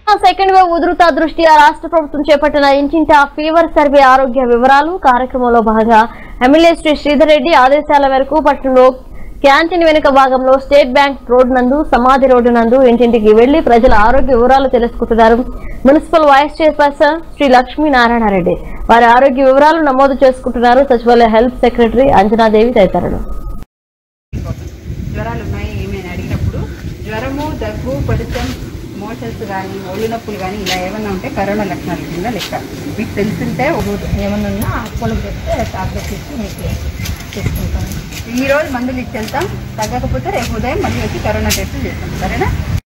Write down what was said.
second wave ఉధృత దృష్ట్యా రాష్ట్ర ప్రభుత్వం చేపట్టిన ఇంటింటా ఫీవర్ సర్వే ఆరోగ్య వివరాలు కార్యక్రమంలో భాగంగా ఎమ్మెల్యే శ్రీ శ్రీధర్ రెడ్డి ఆదేశాల మేరకు పట్టణంలో క్యాంటీన్ వెనుక భాగంలో స్టేట్ బ్యాంక్ రోడ్ నందు సమాధి రోడ్డు నందు ఇంటింటికి వెళ్లి ప్రజల ఆరోగ్య వివరాలు తెలుసుకుంటున్నారు municipal vice chairperson Shri Lakshminarayana Reddy వారి ఆరోగ్య వివరాలు నమోదు చేసుకుంటున్నారు సచివాలయ హెల్త్ సెక్రటరీ అంజనాదేవి తదితరులు జ్వరాలు ఉన్నాయి ఏమైనా అడిగినప్పుడు జ్వరము దగ్గు పడితం మోషన్స్ కానీ ఒళ్ళు నొప్పులు కానీ ఇలా ఏమన్నా ఉంటే కరోనా లక్షణాల కింద లెక్క మీకు తెలిసింటే ఒక ఏమన్నా ఉన్నా అప్పులు పెడితే టాబ్లెట్స్ ఇచ్చి మీకు తీసుకుంటాం ఈ రోజు మందులు ఇచ్చి వెళ్తాం తగ్గకపోతే రేపు ఉదయం మళ్ళీ వచ్చి కరోనా టెస్ట్ చేస్తాం సరేనా